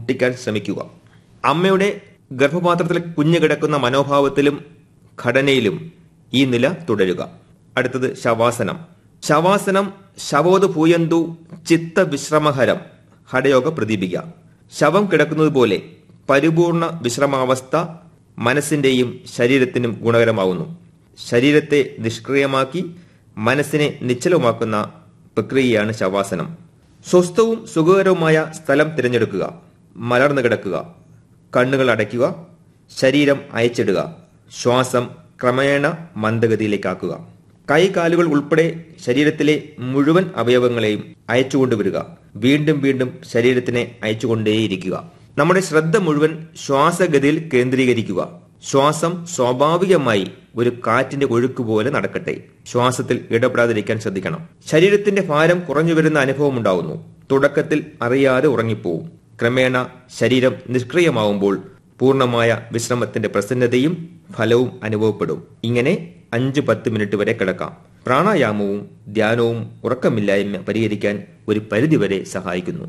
മുട്ടിക്കാൻ ശ്രമിക്കുക അമ്മയുടെ ഗർഭപാത്രത്തിൽ കുഞ്ഞ് കിടക്കുന്ന മനോഭാവത്തിലും ഘടനയിലും ഈ നില തുടരുക അടുത്തത് ശവാസനം ശവാസനം ശവോത് ഭൂയന്തു ചിത്ത വിശ്രമഹരം ഹടയോഗ പ്രദീപിക ശവം കിടക്കുന്നത് പോലെ പരിപൂർണ വിശ്രമാവസ്ഥ മനസ്സിന്റെയും ശരീരത്തിനും ഗുണകരമാവുന്നു ശരീരത്തെ നിഷ്ക്രിയമാക്കി മനസ്സിനെ നിശ്ചലമാക്കുന്ന പ്രക്രിയയാണ് ശവാസനം സ്വസ്ഥവും സുഖകരവുമായ സ്ഥലം തിരഞ്ഞെടുക്കുക മലർന്നു കിടക്കുക കണ്ണുകൾ അടയ്ക്കുക ശരീരം അയച്ചിടുക ശ്വാസം ക്രമേണ മന്ദഗതിയിലേക്കാക്കുക കൈകാലുകൾ ഉൾപ്പെടെ ശരീരത്തിലെ മുഴുവൻ അവയവങ്ങളെയും അയച്ചുകൊണ്ടുവരിക വീണ്ടും വീണ്ടും ശരീരത്തിനെ അയച്ചുകൊണ്ടേയിരിക്കുക നമ്മുടെ ശ്രദ്ധ മുഴുവൻ ശ്വാസഗതിയിൽ കേന്ദ്രീകരിക്കുക ശ്വാസം സ്വാഭാവികമായി ഒരു കാറ്റിന്റെ ഒഴുക്ക് പോലെ നടക്കട്ടെ ശ്വാസത്തിൽ ഇടപെടാതിരിക്കാൻ ശ്രദ്ധിക്കണം ശരീരത്തിന്റെ ഭാരം കുറഞ്ഞു വരുന്ന അനുഭവം ഉണ്ടാവുന്നു തുടക്കത്തിൽ അറിയാതെ ഉറങ്ങിപ്പോവും ക്രമേണ ശരീരം നിഷ്ക്രിയമാവുമ്പോൾ പൂർണ്ണമായ വിശ്രമത്തിന്റെ പ്രസന്നതയും ഫലവും അനുഭവപ്പെടും ഇങ്ങനെ അഞ്ച് പത്ത് മിനിറ്റ് വരെ കിടക്കാം പ്രാണായാമവും ധ്യാനവും ഉറക്കമില്ലായ്മ പരിഹരിക്കാൻ ഒരു പരിധിവരെ സഹായിക്കുന്നു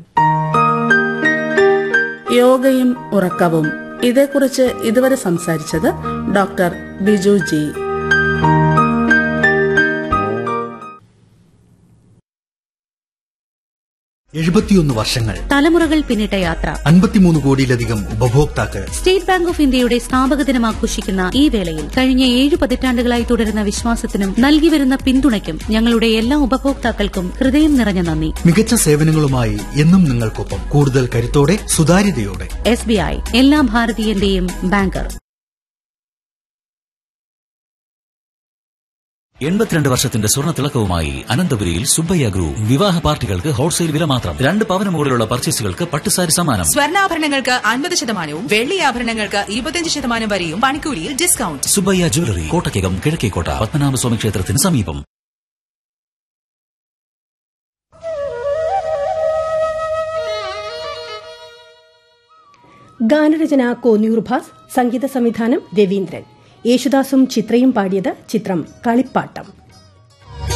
യോഗയും ഉറക്കവും ഇതേക്കുറിച്ച് ഇതുവരെ സംസാരിച്ചത് ഡോക്ടർ ബിജു ജി എഴുപത്തിയൊന്ന് വർഷങ്ങൾ തലമുറകൾ പിന്നിട്ട യാത്ര അൻപത്തിമൂന്ന് കോടിയിലധികം ഉപഭോക്താക്കൾ സ്റ്റേറ്റ് ബാങ്ക് ഓഫ് ഇന്ത്യയുടെ സ്ഥാപക ദിനം ആഘോഷിക്കുന്ന ഈ വേളയിൽ കഴിഞ്ഞ ഏഴ് പതിറ്റാണ്ടുകളായി തുടരുന്ന വിശ്വാസത്തിനും നൽകിവരുന്ന പിന്തുണയ്ക്കും ഞങ്ങളുടെ എല്ലാ ഉപഭോക്താക്കൾക്കും ഹൃദയം നിറഞ്ഞ നന്ദി മികച്ച സേവനങ്ങളുമായി എന്നും നിങ്ങൾക്കൊപ്പം കൂടുതൽ കരുത്തോടെ സുതാര്യതയോടെ എസ് ബി ഐ എല്ലാ ഭാരതീയന്റെയും ബാങ്കർ എൺപത്തിരണ്ട് വർഷത്തിന്റെ സ്വർണ്ണ തിളക്കവുമായി അനന്തപുരിയിൽ സുബ്ബയ്യ ഗ്രൂപ്പ് വിവാഹ പാർട്ടികൾക്ക് ഹോൾസെയിൽ വില മാത്രം രണ്ട് പവന് മുകളിലുള്ള പർച്ചേസുകൾക്ക് പട്ടുസാരി സമ്മാനം സ്വർണ്ണാഭരണങ്ങൾക്ക് അൻപത് ശതമാനവും വെള്ളി ആഭരണങ്ങൾക്ക് ഇരുപത്തിയഞ്ച് ശതമാനം വരെയും പണിക്കൂലിയിൽ ഡിസ്കൗണ്ട് സുബ്ബയ്യ ജ്വല്ലറി കോട്ടക്കകം കിഴക്കേക്കോട്ട പത്മനാഭസ്വാമി ക്ഷേത്രത്തിന് സമീപം ഗാനരചന കോന്നിയൂർ ഭാസ് സംഗീത സംവിധാനം രവീന്ദ്രൻ യേശുദാസും ചിത്രയും പാടിയത് ചിത്രം കളിപ്പാട്ടം